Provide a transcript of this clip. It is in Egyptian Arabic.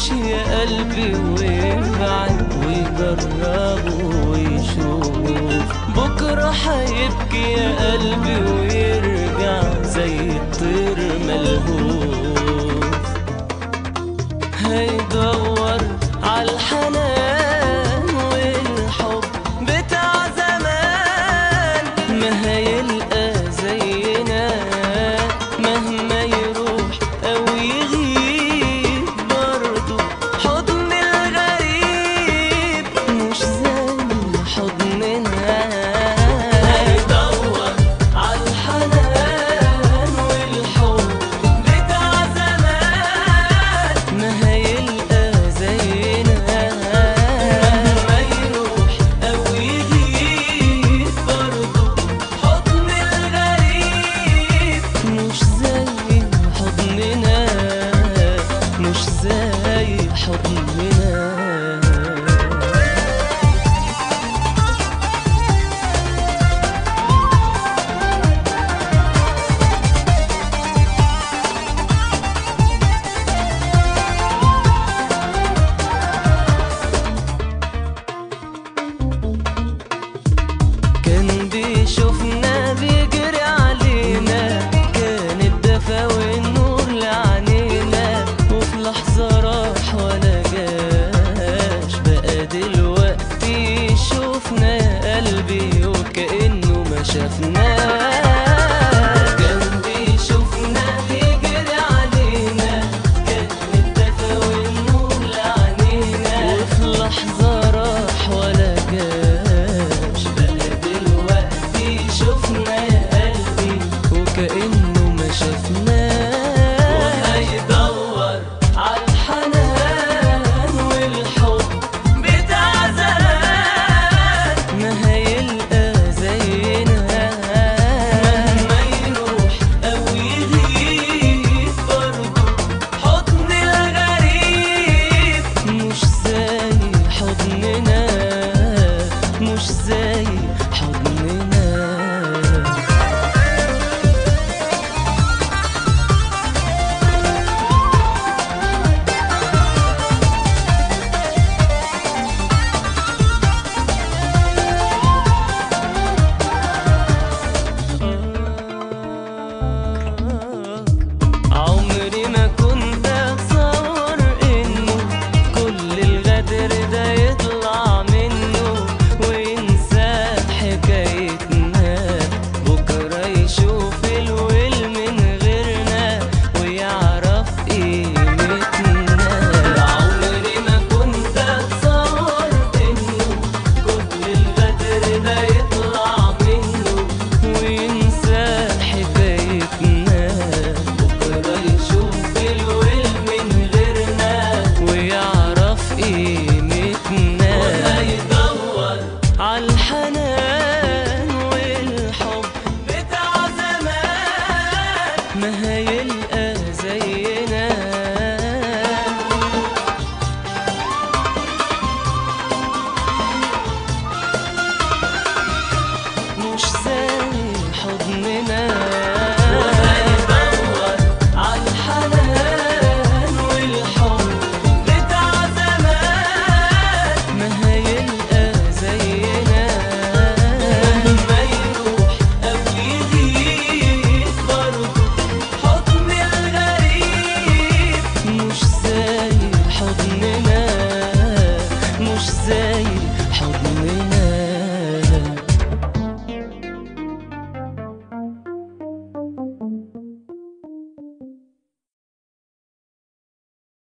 يا قلبي ويبعد ويجربه ويشوف بكرة هيبكي يا قلبي ويرجع زي الطير ملهوف هيدور عالحنان والحب بتاع زمان ما هيلقى زينا مهما يروح او يغيب برضه حضن الغريب مش زي حضننا هيدور عالحنان والحب بتاع زمان ما هيلقى زينا مهما يروح او يغيب برضه حضن الغريب مش زي حضننا مش زي حضننا كان بيشوفنا بيجري علينا كان الدفا والنور لعنينا وفي لحظة راح ولا جاش بقى دلوقتي شوفنا يا قلبي وكأنه ما شافناش